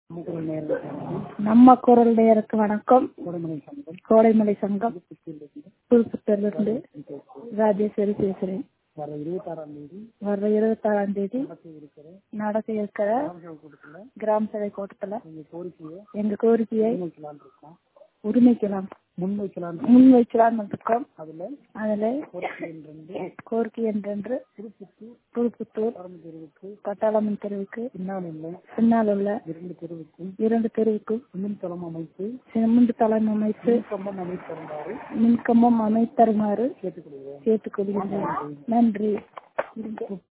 குரல் நேயர்களுக்கு நம்ம குரல் நேயருக்கு வணக்கம் கோடைமலை சங்கம் கோடைமலை சங்கம் புதுச்சேரியிலிருந்து புதுப்புத்தூர்லேருந்து ராஜேஸ்வரி பேசுறேன் வர இருபத்தாறாம் தேதி வர்ற இருபத்தாறாம் தேதி நடக்க இருக்கிற நடக்க இருக்கிற கிராம கூட்டத்தில் கிராம சபை கூட்டத்துல எங்கள் கோரிக்கையை எங்க கோரிக்கையை முன்வைக்கலாம்னு இருக்கோம் உரிமைக்கலாம் முன்வைக்கலாம் முன் வைக்கலாம்னு இருக்கோம் அதில் அதுல கோரிக்கை என்றென்று கோரிக்கை என்றென்று திருப்பத்தூர் புதுப்புத்தூர் ஆரம்ப தெருவுக்கு பட்டாளமன் தெருவுக்கு பின்னால் உள்ள பின்னால் உள்ள இரண்டு தெருவுக்கும் இரண்டு தெருவுக்கும் மின்தளம் அமைத்து சிமெண்ட் தளம் அமைத்து கம்பம் அமைத்திருந்தாரு மின்கம்பம் அமைத்தருமாறு கேட்டுக்கொள்கிறேன் கேட்டுக்கொள்கிறேன் நன்றி